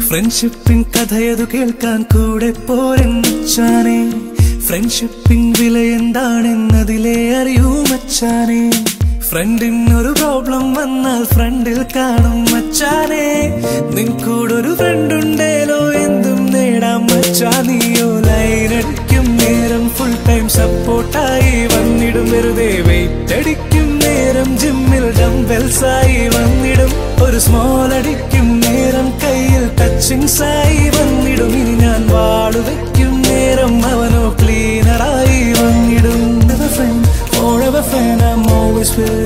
ഫ്രണ്ട്ഷിപ്പിൻ കഥയതു കേൾക്കാൻ കൂടെ പോരെന്നച്ചാനെ ഫ്രണ്ട്ഷിപ്പിൻ വില എന്താണെന്നതിലെ അറിയൂ മച്ചാനെ ഫ്രണ്ടിനൊരു പ്രോബ്ലം വന്നാൽ ഫ്രണ്ടിൽ കാണും മച്ചാനെ നിൻകൂടൊരു ഫ്രണ്ട് ഉണ്ടേലോ എന്തും നേടാം മച്ചാ നീയോ ലൈനടിക്കും നേരം ഫുൾ ടൈം സപ്പോർട്ടായി വന്നിടും വെറുതെ വെയിറ്റ് അടിക്കും നേരം ജിമ്മിൽ ഡംബെൽസ് ആയി വന്നിടും ഒരു സ്മോൾ അടിക്കും നേരം കയ്യിൽ ടച്ചിങ്സ് ആയി വന്നിടും ഇനി ഞാൻ വാളു വെക്കും നേരം അവനോ ക്ലീനറായി വന്നിടും Never friend, forever fan, I'm always with